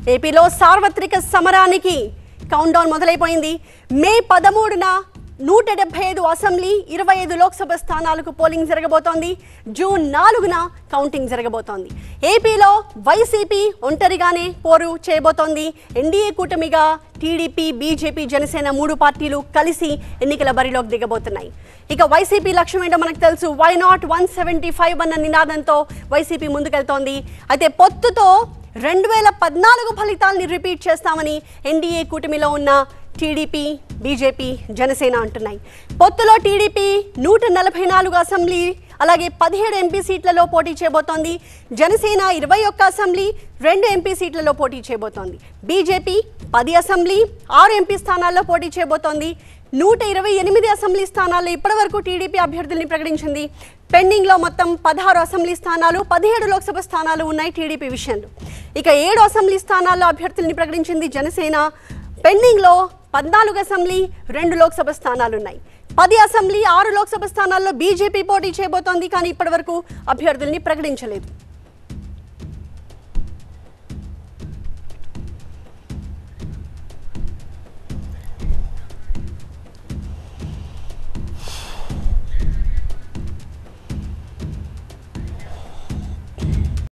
ఏపీలో సార్వత్రిక సమరానికి కౌంట్ డౌన్ మొదలైపోయింది మే పదమూడున నూట డెబ్బై ఐదు అసెంబ్లీ ఇరవై ఐదు లోక్సభ స్థానాలకు పోలింగ్ జరగబోతోంది జూన్ నాలుగున కౌంటింగ్ జరగబోతోంది ఏపీలో వైసీపీ ఒంటరిగానే పోరు చేయబోతోంది ఎన్డీఏ కూటమిగా టీడీపీ బీజేపీ జనసేన మూడు పార్టీలు కలిసి ఎన్నికల బరిలోకి దిగబోతున్నాయి ఇక వైసీపీ లక్ష్యం ఏంటో మనకు తెలుసు why not one seventy five అన్న నినాదంతో వైసీపీ ముందుకెళ్తోంది అయితే పొత్తుతో రెండు వేల పద్నాలుగు ఫలితాల్ని రిపీట్ చేస్తామని ఎన్డీఏ కూటమిలో ఉన్న టీడీపీ బీజేపీ జనసేన అంటున్నాయి పొత్తులో టీడీపీ నూట నలభై నాలుగు అసెంబ్లీ అలాగే పదిహేడు ఎంపీ సీట్లలో పోటీ చేయబోతోంది జనసేన ఇరవై ఒక్క అసెంబ్లీ రెండు ఎంపీ సీట్లలో పోటీ చేయబోతోంది బీజేపీ పది అసెంబ్లీ ఆరు ఎంపీ స్థానాల్లో పోటీ చేయబోతోంది నూట ఇరవై ఎనిమిది అసెంబ్లీ స్థానాల్లో ఇప్పటివరకు టీడీపీ అభ్యర్థుల్ని ప్రకటించింది పెండింగ్లో మొత్తం పదహారు అసెంబ్లీ స్థానాలు పదిహేడు లోక్సభ స్థానాలు ఉన్నాయి టీడీపీ విషయంలో ఇక ఏడు అసెంబ్లీ స్థానాల్లో అభ్యర్థుల్ని ప్రకటించింది జనసేన పెండింగ్లో పద్నాలుగు అసెంబ్లీ రెండు లోక్సభ స్థానాలు ఉన్నాయి పది అసెంబ్లీ ఆరు లోక్సభ స్థానాల్లో బీజేపీ పోటీ చేయబోతోంది కానీ ఇప్పటివరకు అభ్యర్థుల్ని ప్రకటించలేదు